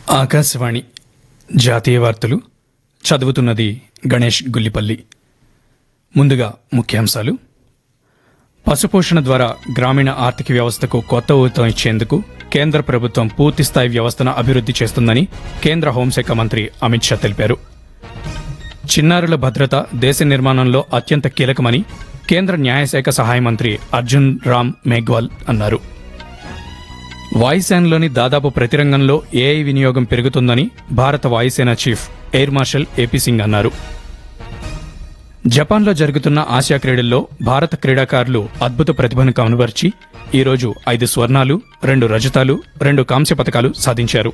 ఆకాశవాణి జాతీయ వార్తలు చదువుతున్నది గణేష్ గుల్లిపల్లి ముందుగా ముఖ్యాంశాలు పశుపోషణ ద్వారా గ్రామీణ ఆర్థిక వ్యవస్థకు కొత్త ఊతం ఇచ్చేందుకు కేంద్ర ప్రభుత్వం పూర్తిస్థాయి వ్యవస్థను అభివృద్ధి చేస్తుందని కేంద్ర హోంశాఖ మంత్రి అమిత్ షా తెలిపారు చిన్నారుల భద్రత దేశ నిర్మాణంలో అత్యంత కీలకమని కేంద్ర న్యాయశాఖ సహాయ మంత్రి అర్జున్ రామ్ మేఘ్వాల్ అన్నారు వాయుసేనలోని దాదాపు ప్రతి రంగంలో ఏఐ వినియోగం పెరుగుతుందని భారత వాయుసేన chief air marshal AP Singh అన్నారు జపాన్లో జరుగుతున్న ఆసియా క్రీడల్లో భారత క్రీడాకారులు అద్భుత ప్రతిభను కనుబర్చి ఈరోజు ఐదు స్వర్ణాలు రెండు రజతాలు రెండు కాంస్య పథకాలు సాధించారు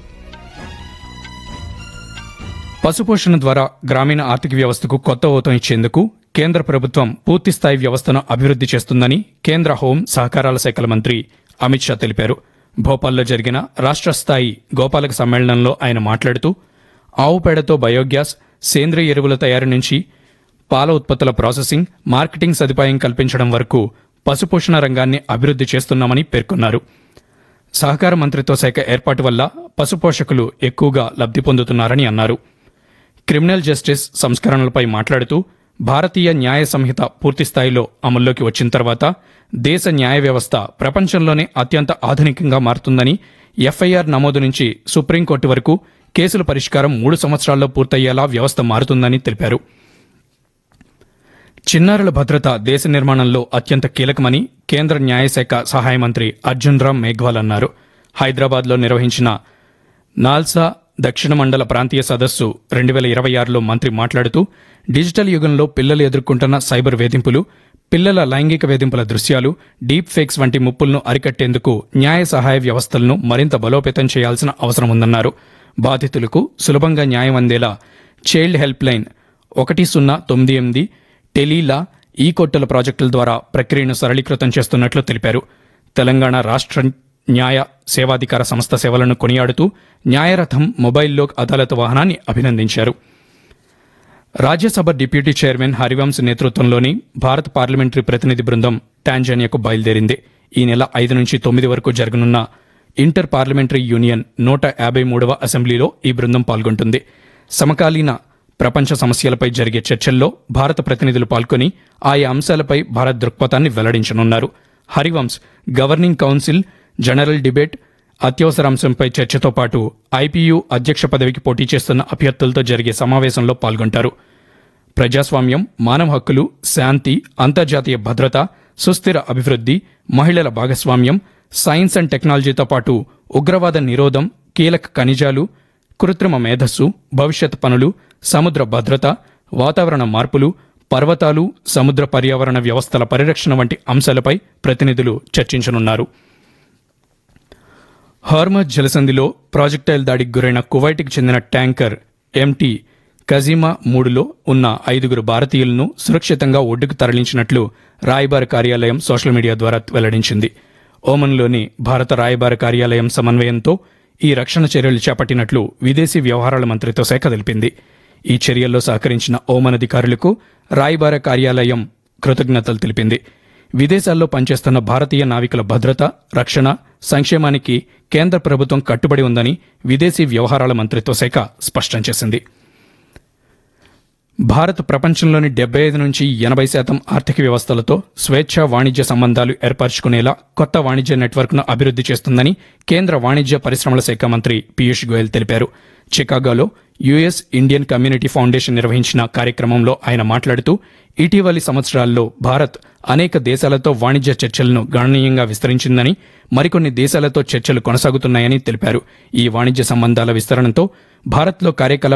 పశుపోషణ ద్వారా గ్రామీణ ఆర్థిక వ్యవస్థకు కొత్త ఊతం ఇచ్చేందుకు కేంద్ర ప్రభుత్వం పూర్తిస్థాయి వ్యవస్థను అభివృద్ధి చేస్తుందని కేంద్ర హోం సహకారాల శాఖల మంత్రి అమిత్ షా తెలిపారు భోపాల్లో జరిగిన రాష్ట్ర స్థాయి గోపాలక సమ్మేళనంలో ఆయన మాట్లాడుతూ ఆవు పేడతో బయోగ్యాస్ సేంద్రియ ఎరువుల తయారీ నుంచి పాల ఉత్పత్తుల ప్రాసెసింగ్ మార్కెటింగ్ సదుపాయం కల్పించడం వరకు పశుపోషణ రంగాన్ని అభివృద్ధి చేస్తున్నామని పేర్కొన్నారు సహకార మంత్రిత్వ శాఖ ఏర్పాటు వల్ల పశుపోషకులు ఎక్కువగా లబ్ధి పొందుతున్నారని అన్నారు క్రిమినల్ జస్టిస్ సంస్కరణలపై మాట్లాడుతూ భారతీయ న్యాయ సంహిత పూర్తి స్థాయిలో అమల్లోకి వచ్చిన తర్వాత దేశ న్యాయ వ్యవస్థ ప్రపంచంలోనే అత్యంత ఆధునికంగా మారుతుందని ఎఫ్ఐఆర్ నమోదు నుంచి సుప్రీంకోర్టు వరకు కేసుల పరిష్కారం మూడు సంవత్సరాల్లో పూర్తయ్యేలా వ్యవస్థ మారుతుందని తెలిపారు చిన్నారుల భద్రత దేశ నిర్మాణంలో అత్యంత కీలకమని కేంద్ర న్యాయశాఖ సహాయ మంత్రి అర్జున్ రామ్ మేఘ్వాల్ అన్నారు హైదరాబాద్లో నిర్వహించిన నాల్సా దక్షిణ మండల ప్రాంతీయ సదస్సు రెండు వేల ఇరవై ఆరులో మంత్రి మాట్లాడుతూ డిజిటల్ యుగంలో పిల్లలు ఎదుర్కొంటున్న సైబర్ వేధింపులు పిల్లల లైంగిక వేధింపుల దృశ్యాలు డీప్ ఫేక్స్ వంటి ముప్పులను అరికట్టేందుకు న్యాయ సహాయ వ్యవస్థలను మరింత బలోపేతం చేయాల్సిన అవసరం ఉందన్నారు బాధితులకు సులభంగా న్యాయం అందేలా చైల్డ్ హెల్ప్ లైన్ ఒకటి సున్నా తొమ్మిది ఎనిమిది టెలీలా ఈ కొట్టల ప్రాజెక్టుల ద్వారా ప్రక్రియను సరళీకృతం చేస్తున్నట్లు తెలిపారు తెలంగాణ రాష్ట్ర న్యాయ సేవాధికార సంస్థ సేవలను కొనియాడుతూ న్యాయరథం మొబైల్ లోక్ అదాలత్ వాహనాన్ని అభినందించారు రాజ్యసభ డిప్యూటీ చైర్మన్ హరివంశ్ నేతృత్వంలోని భారత పార్లమెంటరీ ప్రతినిధి బృందం టాంజానియాకు బయలుదేరింది ఈ నెల ఐదు నుంచి తొమ్మిది వరకు జరగనున్న ఇంటర్ పార్లమెంటరీ యూనియన్ నూట యాభై మూడవ అసెంబ్లీలో ఈ బృందం పాల్గొంటుంది సమకాలీన ప్రపంచ సమస్యలపై జరిగే చర్చల్లో భారత ప్రతినిధులు పాల్గొని ఆయా అంశాలపై భారత్ దృక్పథాన్ని వెల్లడించనున్నారు Harivansh governing council general debate అత్యవసర అంశంపై చర్చతో పాటు ఐపీయూ అధ్యక్ష పదవికి పోటీ చేస్తున్న అభ్యర్థులతో జరిగే సమావేశంలో పాల్గొంటారు ప్రజాస్వామ్యం మానవ హక్కులు శాంతి అంతర్జాతీయ భద్రత సుస్థిర అభివృద్ధి మహిళల భాగస్వామ్యం సైన్స్ అండ్ టెక్నాలజీతో పాటు ఉగ్రవాద నిరోధం కీలక ఖనిజాలు కృత్రిమ మేధస్సు భవిష్యత్ పనులు సముద్ర భద్రత వాతావరణ మార్పులు పర్వతాలు సముద్ర పర్యావరణ వ్యవస్థల పరిరక్షణ వంటి అంశాలపై ప్రతినిధులు చర్చించనున్నారు హార్మజ్ జలసంధిలో ప్రాజెక్టైల్ దాడికి గురైన కువైట్కి చెందిన ట్యాంకర్ ఎంటీ కజీమా మూడులో ఉన్న ఐదుగురు భారతీయులను సురక్షితంగా ఒడ్డుకు తరలించినట్లు రాయబార కార్యాలయం సోషల్ మీడియా ద్వారా వెల్లడించింది ఓమన్లోని భారత రాయబార కార్యాలయం సమన్వయంతో ఈ రక్షణ చర్యలు చేపట్టినట్లు విదేశీ వ్యవహారాల మంత్రిత్వ శాఖ తెలిపింది ఈ చర్యల్లో సహకరించిన ఓమన్ అధికారులకు రాయబార కార్యాలయం కృతజ్ఞతలు తెలిపింది విదేశాల్లో పనిచేస్తున్న భారతీయ నావికుల భద్రత రక్షణ సంక్షేమానికి కేంద్ర ప్రభుత్వం కట్టుబడి ఉందని విదేశీ వ్యవహారాల మంత్రిత్వ శాఖ స్పష్టం చేసింది భారత్ ప్రపంచంలోని డెబ్బై ఐదు నుంచి ఎనభై శాతం ఆర్థిక వ్యవస్థలతో స్వేచ్ఛ వాణిజ్య సంబంధాలు ఏర్పరచుకునేలా కొత్త వాణిజ్య నెట్వర్క్ను అభివృద్ధి చేస్తుందని కేంద్ర వాణిజ్య పరిశ్రమల శాఖ మంత్రి పీయూష్ గోయల్ తెలిపారు చికాగోలో యుఎస్ ఇండియన్ కమ్యూనిటీ ఫౌండేషన్ నిర్వహించిన కార్యక్రమంలో ఆయన మాట్లాడుతూ ఇటీవలి సంవత్సరాల్లో భారత్ అనేక దేశాలతో వాణిజ్య చర్చలను గణనీయంగా విస్తరించిందని మరికొన్ని దేశాలతో చర్చలు కొనసాగుతున్నాయని తెలిపారు ఈ వాణిజ్య సంబంధాల విస్తరణతో భారత్లో కార్యకలాపాలు